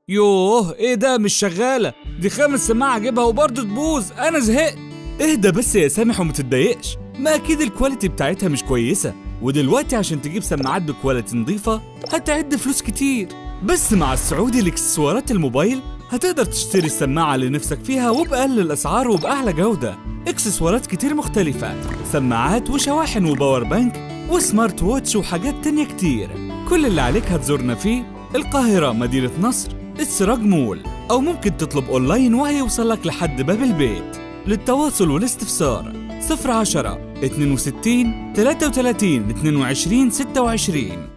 يوه ايه ده مش شغالة دي خامس سماعة اجيبها وبرضه تبوظ انا زهقت اهدى بس يا سامح وما تتضايقش ما اكيد الكواليتي بتاعتها مش كويسة ودلوقتي عشان تجيب سماعات بكواليتي نظيفة هتعد فلوس كتير بس مع السعودي لاكسسوارات الموبايل هتقدر تشتري السماعة اللي نفسك فيها وبأقل الأسعار وبأعلى جودة اكسسوارات كتير مختلفة سماعات وشواحن وباور بانك وسمارت ووتش وحاجات تانية كتير كل اللي عليك هتزورنا فيه القاهرة مدينة نصر السراج مول أو ممكن تطلب أونلاين وهيوصلك لحد باب البيت للتواصل والاستفسار 010 62 33 22 26